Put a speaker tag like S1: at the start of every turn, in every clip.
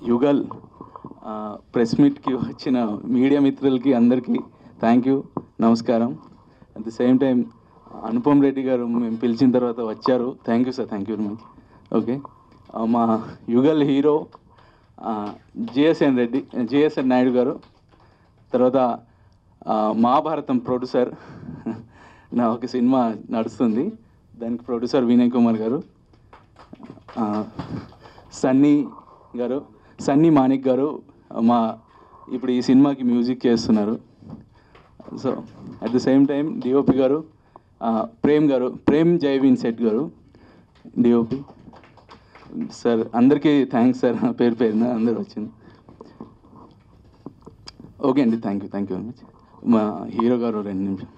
S1: యుగల్ press మీట్కి వచ్చిన media మిత్రులకి అందరికీ థ్యాంక్ యూ నమస్కారం at the same time Anupam Reddy గారు మేము పిలిచిన తర్వాత వచ్చారు thank you sir thank you very much okay మా Yugal hero GSN Reddy GSN Naidu గారు తర్వాత ఆ, మహాభారతం ప్రొడ్యూసర్ నా ఒక సినిమా నడుస్తుంది దానికి ప్రొడ్యూసర్ వినయ్ కుమార్ గారు ఆ, సన్నీ గారు సన్నీ మాణిక్ గారు మా ఇప్పుడు ఈ సినిమాకి మ్యూజిక్ చేస్తున్నారు so at the same time DOP గారు ఆ, ప్రేమ్ గారు ప్రేమ్ జైవిన్ సెట్ గారు డిఓపి సార్ అందరికీ థ్యాంక్స్ సార్ పేరు పేరున అందరు వచ్చింది ఓకే అండి thank you thank you very much మా హీరో గారు రెండు నిమిషం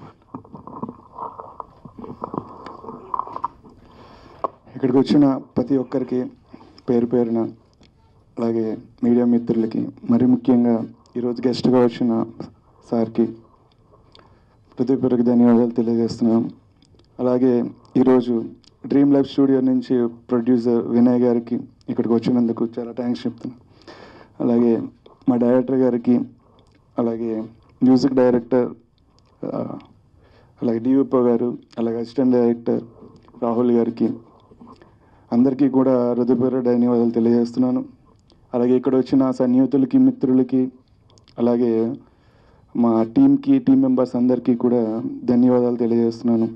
S2: ఇక్కడికి వచ్చిన ప్రతి ఒక్కరికి పేరు పేరున అలాగే మీడియా మిత్రులకి మరి ముఖ్యంగా ఈరోజు గెస్ట్గా వచ్చిన సార్కి ప్రతి ఒక్కరికి ధన్యవాదాలు తెలియజేస్తున్నాం అలాగే ఈరోజు డ్రీమ్ లైఫ్ స్టూడియో నుంచి ప్రొడ్యూసర్ వినయ్ గారికి ఇక్కడికి వచ్చినందుకు చాలా థ్యాంక్స్ చెప్తున్నాను అలాగే మా డైరెక్టర్ గారికి అలాగే మ్యూజిక్ డైరెక్టర్ ఆ, అలాగే డిఓపో గారు అలాగే అసిస్టెంట్ డైరెక్టర్ రాహుల్ గారికి అందరికీ కూడా హృదయపూర్వక ధన్యవాదాలు తెలియజేస్తున్నాను అలాగే ఇక్కడ వచ్చిన సన్నిహితులకి మిత్రులకి అలాగే మా టీంకి టీం మెంబర్స్ అందరికీ కూడా ధన్యవాదాలు తెలియజేస్తున్నాను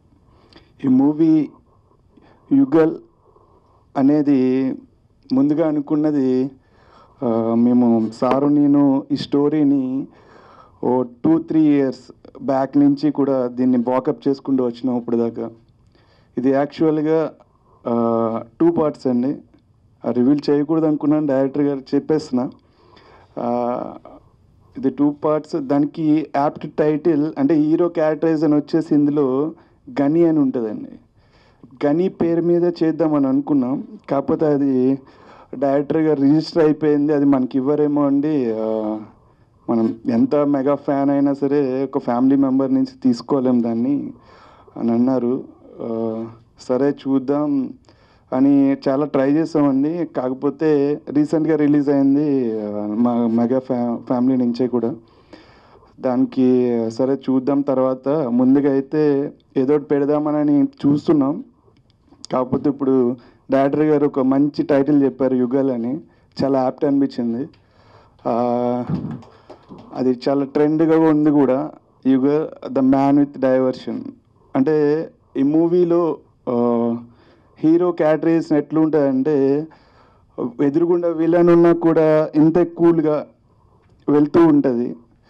S2: ఈ మూవీ యుగల్ అనేది ముందుగా అనుకున్నది ఆ, మేము సారు నేను ఈ స్టోరీని ఓ టూ త్రీ ఇయర్స్ బ్యాక్ నుంచి కూడా దీన్ని బాకప్ చేసుకుంటూ వచ్చినాం ఇప్పుడు దాకా ఇది యాక్చువల్గా టూ పార్ట్స్ అండి రివీల్ చేయకూడదు అనుకున్నాను డైరెక్టర్ గారు చెప్పేస్తున్నా ఆ, ఇది టూ పార్ట్స్ దానికి యాప్ట్ టైటిల్ అంటే హీరో క్యారెక్టరైజేషన్ వచ్చేసి ఇందులో గని అని ఉంటుందండి గని పేరు మీద చేద్దామని అనుకున్నాం కాకపోతే అది డైరెక్టర్ గారు రిజిస్టర్ అయిపోయింది అది మనకి ఇవ్వరేమో అండి ఆ, మనం ఎంత మెగా ఫ్యాన్ అయినా సరే ఒక ఫ్యామిలీ మెంబర్ నుంచి తీసుకోలేం దాన్ని అని అన్నారు ఆ, సరే చూద్దాం అని చాలా ట్రై చేసామండి కాకపోతే రీసెంట్గా రిలీజ్ అయింది ఆ, మా మెగా ఫ్యా ఫ్యామిలీ నుంచే కూడా దానికి సరే చూద్దాం తర్వాత ముందుగా అయితే ఏదో ఒకటి పెడదామని చూస్తున్నాం కాకపోతే ఇప్పుడు డైరెక్టర్ గారు ఒక మంచి టైటిల్ చెప్పారు యుగల్ అని చాలా యాప్ట్ అనిపించింది ఆ, అది చాలా ట్రెండ్గా ఉంది కూడా యుగ ద మ్యాన్ విత్ డైవర్షన్ అంటే ఈ మూవీలో హీరో క్యాటరీస్ ఎట్లుంటుందంటే ఎదురుగుండా విలన్ ఉన్నా కూడా ఇంత కూల్గా వెళ్తూ ఉంటుంది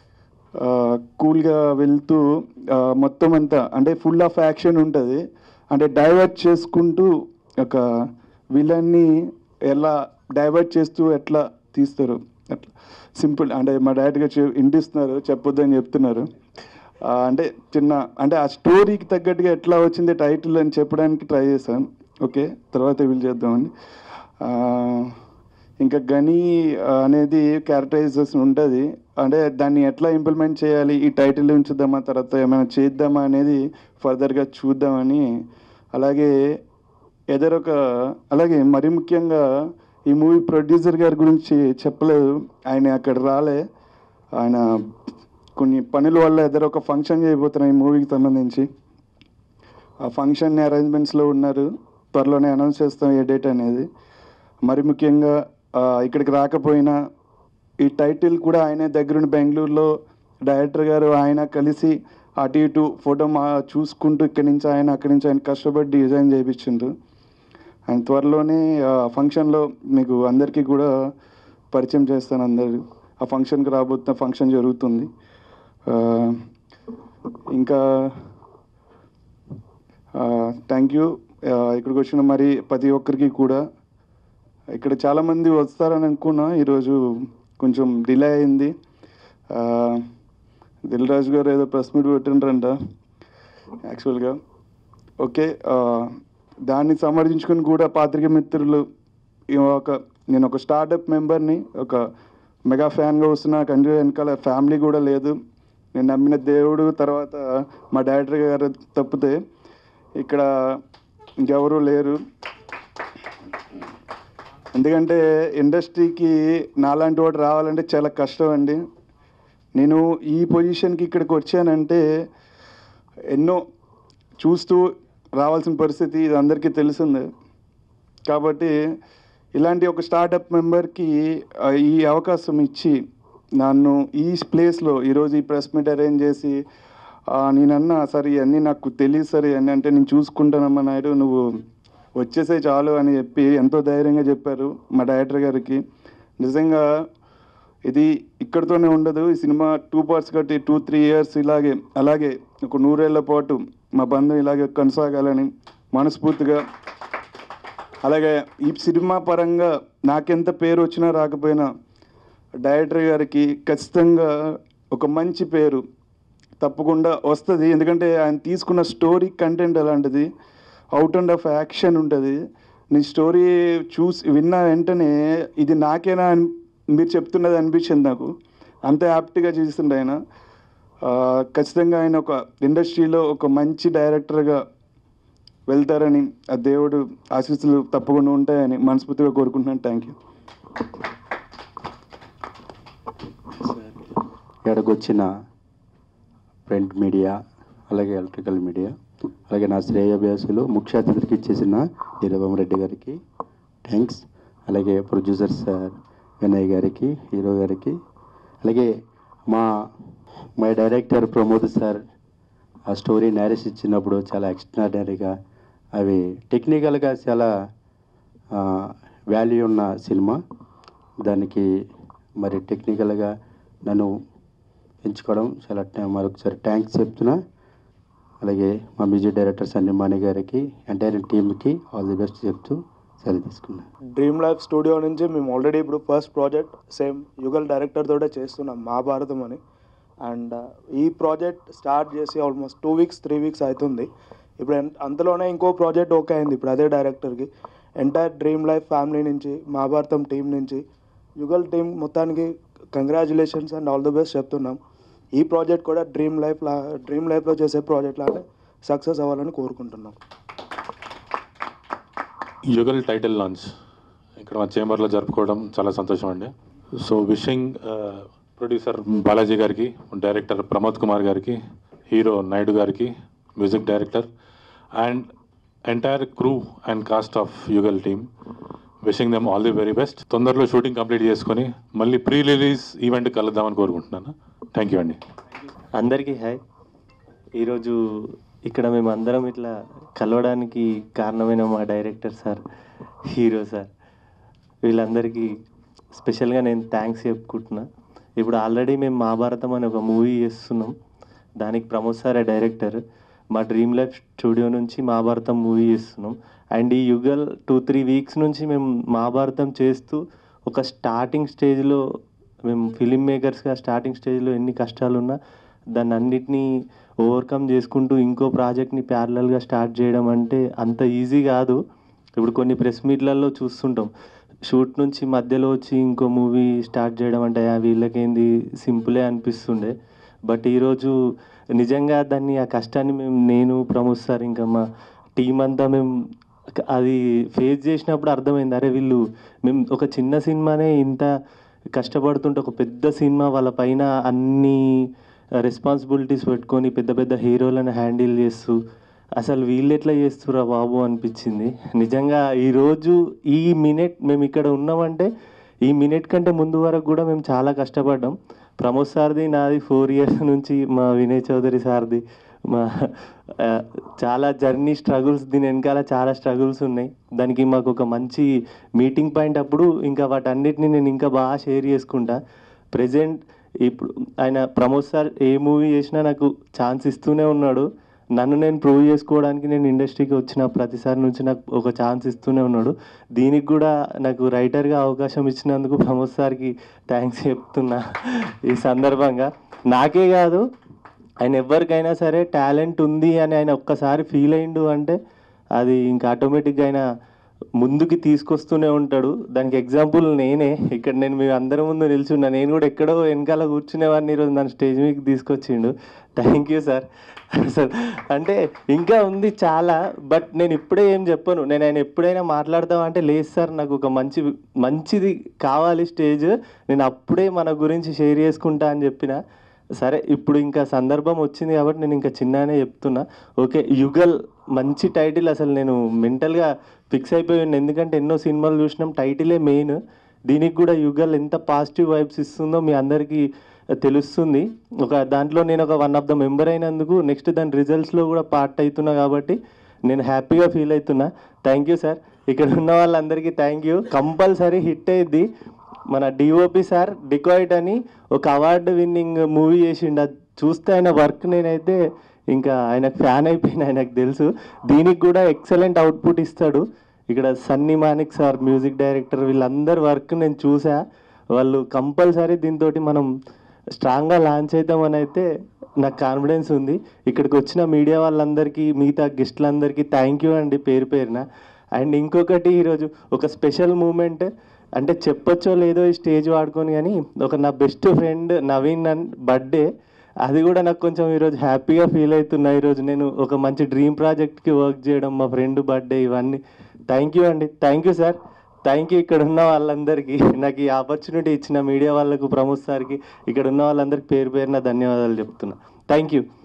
S2: కూల్గా వెళ్తూ ఆ, మొత్తం అంతా అంటే ఫుల్ ఆఫ్ యాక్షన్ ఉంటుంది అంటే డైవర్ట్ చేసుకుంటూ ఒక విలన్ని ఎలా డైవర్ట్ చేస్తూ ఎట్లా తీస్తారు అట్లా సింపుల్ అంటే మా డాడీగా చె ఇంటిస్తున్నారు చెప్పొద్దని చెప్తున్నారు ఆ, అంటే చిన్న అంటే ఆ స్టోరీకి తగ్గట్టుగా ఎట్లా వచ్చింది టైటిల్ అని చెప్పడానికి ట్రై చేశాను ఓకే తర్వాత వీళ్ళు చేద్దామని ఆ, ఇంకా గని ఆ, అనేది క్యారెక్టరైజేషన్ ఉంటుంది అంటే దాన్ని ఎట్లా ఇంప్లిమెంట్ చేయాలి ఈ టైటిల్ ఉంచుదామా తర్వాత ఏమైనా చేద్దామా అనేది ఫర్దర్గా చూద్దామని అలాగే ఎదరొక అలాగే మరి ముఖ్యంగా ఈ మూవీ ప్రొడ్యూసర్ గారి గురించి చెప్పలేదు ఆయన అక్కడ రాలే ఆయన కొన్ని పనుల వల్ల ఎదరొక ఫంక్షన్ చేయబోతున్నాయి ఈ మూవీకి సంబంధించి ఆ ఫంక్షన్ అరేంజ్మెంట్స్లో ఉన్నారు త్వరలోనే అనౌన్స్ చేస్తాం ఏ డేట్ అనేది మరి ముఖ్యంగా ఆ, ఇక్కడికి రాకపోయినా ఈ టైటిల్ కూడా ఆయనే దగ్గరుండి బెంగళూరులో డైరెక్టర్ గారు ఆయన కలిసి అటు ఇటు ఫోటో మా చూసుకుంటూ ఇక్కడి నుంచి ఆయన అక్కడి నుంచి ఆయన కష్టపడి డిజైన్ చేయించిండ్రు ఆయన త్వరలోనే ఆ ఫంక్షన్లో మీకు అందరికీ కూడా పరిచయం చేస్తాను అందరు ఆ ఫంక్షన్కి రాబోతున్న ఫంక్షన్ జరుగుతుంది ఆ, ఇంకా థ్యాంక్ యూ ఇక్కడికి వచ్చిన మరి ప్రతి ఒక్కరికి కూడా ఇక్కడ చాలామంది వస్తారని అనుకున్నా ఈరోజు కొంచెం డిలే అయింది ఆ, దిల్ రాజు గారు ఏదో ప్రెస్ మీట్ పెట్టిండ్రంట యాక్చువల్గా ఓకే ఆ, దాన్ని సమర్థించుకుని కూడా పాత్రిక మిత్రులు ఈ ఒక నేను ఒక స్టార్టప్ మెంబర్ని ఒక మెగా ఫ్యాన్గా వస్తున్నా కంటి వెనకాల ఫ్యామిలీ కూడా లేదు నేను నమ్మిన దేవుడు తర్వాత మా డైరెక్టర్ గారు తప్పితే ఇక్కడ ఇంకెవరూ లేరు ఎందుకంటే ఇండస్ట్రీకి నాలాంటి వాడు రావాలంటే చాలా కష్టం అండి నేను ఈ పొజిషన్కి ఇక్కడికి వచ్చానంటే ఎన్నో చూస్తూ రావాల్సిన పరిస్థితి ఇది అందరికీ తెలిసిందే కాబట్టి ఇలాంటి ఒక స్టార్టప్ మెంబర్కి ఆ, ఈ అవకాశం ఇచ్చి నన్ను ఈ ప్లేస్లో ఈరోజు ఈ ప్రెస్ మీట్ అరేంజ్ చేసి ఆ, నేనన్నా సరే ఇవన్నీ నాకు తెలియదు సరే అని అంటే నేను చూసుకుంటానమ్మా నాయుడు నువ్వు వచ్చేసే చాలు అని చెప్పి ఎంతో ధైర్యంగా చెప్పారు మా డైరెక్టర్ గారికి నిజంగా ఇది ఇక్కడితోనే ఉండదు ఈ సినిమా టూ పార్ట్స్ కట్టి టూ త్రీ ఇయర్స్ ఇలాగే అలాగే ఒక నూరేళ్ల పాటు మా బంధం ఇలాగే కొనసాగాలని మనస్ఫూర్తిగా అలాగే ఈ సినిమా పరంగా నాకెంత పేరు వచ్చినా రాకపోయినా డైరెక్టర్ గారికి ఖచ్చితంగా ఒక మంచి పేరు తప్పకుండా వస్తుంది ఎందుకంటే ఆయన తీసుకున్న స్టోరీ కంటెంట్ అలాంటిది అవుట్ అండ్ ఆఫ్ యాక్షన్ ఉంటుంది నీ స్టోరీ చూసి విన్న వెంటనే ఇది నాకేనా అని మీరు చెప్తున్నది అనిపించింది నాకు అంత యాప్ట్గా చేస్తుండే ఆయన ఆ, ఖచ్చితంగా ఆయన ఒక ఇండస్ట్రీలో ఒక మంచి డైరెక్టర్గా వెళ్తారని ఆ దేవుడు ఆశీస్సులు తప్పకుండా ఉంటాయని మనస్ఫూర్తిగా కోరుకుంటున్నాను థ్యాంక్ యూ
S3: ఇక్కడికి వచ్చిన ప్రింట్ మీడియా అలాగే ఎలక్ట్రికల్ మీడియా అలాగే నా శ్రేయోభ్యాసులు ముఖ్య అతిథికి ఇచ్చేసిన నీరవం రెడ్డి గారికి థ్యాంక్స్ అలాగే ప్రొడ్యూసర్ సార్ వినయ్ గారికి హీరో గారికి అలాగే మా మై డైరెక్టర్ ప్రమోద్ సార్ ఆ స్టోరీ నేరేస్ ఇచ్చినప్పుడు చాలా ఎక్స్ట్రాడనరీగా అవి టెక్నికల్గా చాలా వాల్యూ ఉన్న సినిమా దానికి మరి టెక్నికల్గా నన్ను ఎంచుకోవడం చాలా టా- మరొకసారి థ్యాంక్స్ చెప్తున్నా అలాగే మా మ్యూజిక్ డైరెక్టర్ సన్నిమాని గారికి ఎంటైర్ టీమ్కి ఆల్ ది బెస్ట్ చెప్తూ సెలవు తీసుకున్నాను
S4: డ్రీమ్ లైఫ్ స్టూడియో నుంచి మేము ఆల్రెడీ ఇప్పుడు first project same Yugal director తోటే చేస్తున్నాం మహాభారతం అని అండ్ ఈ ప్రాజెక్ట్ స్టార్ట్ చేసి almost two weeks three weeks అవుతుంది ఇప్పుడు ఎన్- అంతలోనే ఇంకో ప్రాజెక్ట్ ఓకే అయింది ఇప్పుడు అదే డైరెక్టర్కి ఎంటైర్ డ్రీమ్ లైఫ్ ఫ్యామిలీ నుంచి మహాభారతం టీం నుంచి యుగల్ టీం మొత్తానికి congratulations and all the best చెప్తున్నాం ఈ ప్రాజెక్ట్ కూడా డ్రీమ్ లైఫ్ లా డ్రీమ్ లైఫ్లో చేసే ప్రాజెక్ట్ లానే సక్సెస్ అవ్వాలని కోరుకుంటున్నాం
S5: యుగల్ టైటిల్ లాంచ్ ఇక్కడ మా చేంబర్లో జరుపుకోవడం చాలా సంతోషం అండి సో విషింగ్ ప్రొడ్యూసర్ బాలాజీ గారికి డైరెక్టర్ ప్రమోద్ కుమార్ గారికి హీరో నాయుడు గారికి music director and entire crew and cast of Yugal team wishing them all the very best తొందరలో షూటింగ్ కంప్లీట్ చేసుకొని మళ్ళీ ప్రీ రిలీజ్ ఈవెంట్ కలుద్దామని కోరుకుంటున్నాను థ్యాంక్ యూ అండి
S6: అందరికీ హాయ్ ఈరోజు ఇక్కడ మేము అందరం ఇట్లా కలవడానికి కారణమైన మా డైరెక్టర్ సార్ హీరో సార్ వీళ్ళందరికీ స్పెషల్గా నేను థ్యాంక్స్ చెప్పుకుంటున్నా ఇప్పుడు ఆల్రెడీ మేము మహాభారతం అనే ఒక మూవీ చేస్తున్నాం దానికి ప్రమోద్ సారే డైరెక్టర్ మా డ్రీమ్ లైఫ్ స్టూడియో నుంచి మహాభారతం మూవీ చేస్తున్నాం అండ్ ఈ యుగల్ టూ త్రీ వీక్స్ నుంచి మేము మహాభారతం చేస్తూ ఒక స్టార్టింగ్ స్టేజ్లో మేము ఫిలిం మేకర్స్గా స్టార్టింగ్ స్టేజ్లో ఎన్ని కష్టాలు ఉన్నా దాన్ని అన్నిటినీ ఓవర్కమ్ చేసుకుంటూ ఇంకో ప్రాజెక్ట్ని ప్యారలల్గా స్టార్ట్ చేయడం అంటే అంత ఈజీ కాదు ఇప్పుడు కొన్ని ప్రెస్ మీట్లలో చూస్తుంటాం షూట్ నుంచి మధ్యలో వచ్చి ఇంకో మూవీ స్టార్ట్ చేయడం అంటే "ఆ, వీళ్ళకేంది సింపులే అనిపిస్తుండే బట్ ఈరోజు నిజంగా దాన్ని ఆ కష్టాన్ని మేము నేను ప్రమోద్ సార్ ఇంకా మా టీం అంతా మేము అది ఫేస్ చేసినప్పుడు అర్థమైంది అరే వీళ్ళు మేము ఒక చిన్న సినిమానే ఇంత కష్టపడుతుంటే ఒక పెద్ద సినిమా వాళ్ళ పైన అన్ని రెస్పాన్సిబిలిటీస్ పెట్టుకొని పెద్ద పెద్ద హీరోలను హ్యాండిల్ చేస్తూ అసలు వీళ్ళు ఎట్లా చేస్తురా బాబు అనిపించింది నిజంగా ఈరోజు ఈ మినిట్ మేము ఇక్కడ ఉన్నామంటే ఈ మినిట్ కంటే ముందు వరకు కూడా మేము చాలా కష్టపడ్డాం ప్రమోద్ సార్ది నాది ఫోర్ ఇయర్స్ నుంచి మా వినయ్ చౌదరి సార్ది మా ఆ, చాలా జర్నీ స్ట్రగుల్స్ దీని వెనకాల చాలా స్ట్రగుల్స్ ఉన్నాయి దానికి మాకు ఒక మంచి మీటింగ్ పాయింట్ అప్పుడు ఇంకా వాటన్నిటిని నేను ఇంకా బాగా షేర్ చేసుకుంటా ప్రజెంట్ ఇప్పుడు ఆయన ప్రమోద్ సార్ ఏ మూవీ చేసినా నాకు ఛాన్స్ ఇస్తూనే ఉన్నాడు నన్ను నేను ప్రూవ్ చేసుకోవడానికి నేను ఇండస్ట్రీకి వచ్చిన ప్రతిసారి నుంచి నాకు ఒక ఛాన్స్ ఇస్తూనే ఉన్నాడు దీనికి కూడా నాకు రైటర్గా అవకాశం ఇచ్చినందుకు ప్రమోద్ సార్కి థ్యాంక్స్ చెప్తున్నా ఈ సందర్భంగా నాకే కాదు ఆయన ఎవరికైనా సరే టాలెంట్ ఉంది అని ఆయన ఒక్కసారి ఫీల్ అయిండు అంటే అది ఇంకా ఆటోమేటిక్గా ఆయన ముందుకి తీసుకొస్తూనే ఉంటాడు దానికి ఎగ్జాంపుల్ నేనే ఇక్కడ నేను మీ అందరి ముందు నిల్చున్నా నేను కూడా ఎక్కడో వెనకాల కూర్చునేవాడిని ఈరోజు నన్ను స్టేజ్ మీదకి తీసుకొచ్చిండు థ్యాంక్ యూ సార్ సార్ అంటే ఇంకా ఉంది చాలా బట్ నేను ఇప్పుడే ఏం చెప్పను నేను ఆయన ఎప్పుడైనా మాట్లాడదాం అంటే లేదు సార్ నాకు ఒక మంచి మంచిది కావాలి స్టేజ్ నేను అప్పుడే మన గురించి షేర్ చేసుకుంటా అని చెప్పిన సరే ఇప్పుడు ఇంకా సందర్భం వచ్చింది కాబట్టి నేను ఇంకా చిన్ననే చెప్తున్నా ఓకే యుగల్ మంచి టైటిల్ అసలు నేను మెంటల్గా ఫిక్స్ అయిపోయి ఉన్నా ఎందుకంటే ఎన్నో సినిమాలు చూసినాం టైటిలే మెయిన్ దీనికి కూడా యుగల్ ఎంత పాజిటివ్ వైబ్స్ ఇస్తుందో మీ అందరికీ తెలుస్తుంది ఒక దాంట్లో నేను ఒక వన్ ఆఫ్ ద మెంబర్ అయినందుకు నెక్స్ట్ దాని రిజల్ట్స్లో కూడా పార్ట్ అవుతున్నా కాబట్టి నేను హ్యాపీగా ఫీల్ అవుతున్నా థ్యాంక్ యూ సార్ ఇక్కడ ఉన్న వాళ్ళందరికీ థ్యాంక్ యూ కంపల్సరీ హిట్ అయ్యిద్ది మన డిఓపి సార్ డికాయిట్ అని ఒక అవార్డు విన్నింగ్ మూవీ చేసిండు అది చూస్తే ఆయన వర్క్ నేనైతే ఇంకా ఆయనకు ఫ్యాన్ అయిపోయిన ఆయనకు తెలుసు దీనికి కూడా ఎక్సలెంట్ అవుట్పుట్ ఇస్తాడు ఇక్కడ Sunny Manik sir music director వీళ్ళందరి వర్క్ నేను చూసా వాళ్ళు కంపల్సరీ దీంతో మనం స్ట్రాంగ్గా లాంచ్ అవుతామని అయితే నాకు కాన్ఫిడెన్స్ ఉంది ఇక్కడికి వచ్చిన మీడియా వాళ్ళందరికీ మిగతా గెస్ట్లందరికీ థ్యాంక్ యూ అండి పేరు పేరున అండ్ ఇంకొకటి ఈరోజు ఒక స్పెషల్ మూమెంట్ అంటే చెప్పొచ్చో లేదో ఈ స్టేజ్ వాడుకొని కానీ ఒక నా బెస్ట్ ఫ్రెండ్ నవీన్ నన్ బర్త్డే అది కూడా నాకు కొంచెం ఈరోజు హ్యాపీగా ఫీల్ అవుతున్నా ఈరోజు నేను ఒక మంచి డ్రీమ్ ప్రాజెక్ట్కి వర్క్ చేయడం మా ఫ్రెండ్ బర్త్డే ఇవన్నీ థ్యాంక్ యూ అండి thank you sir thank you ఇక్కడ ఉన్న వాళ్ళందరికీ నాకు ఈ ఆపర్చునిటీ ఇచ్చిన మీడియా వాళ్ళకు ప్రమోద్ సార్కి ఇక్కడ ఉన్న వాళ్ళందరికీ పేరు పేరున ధన్యవాదాలు చెప్తున్నా థ్యాంక్ యూ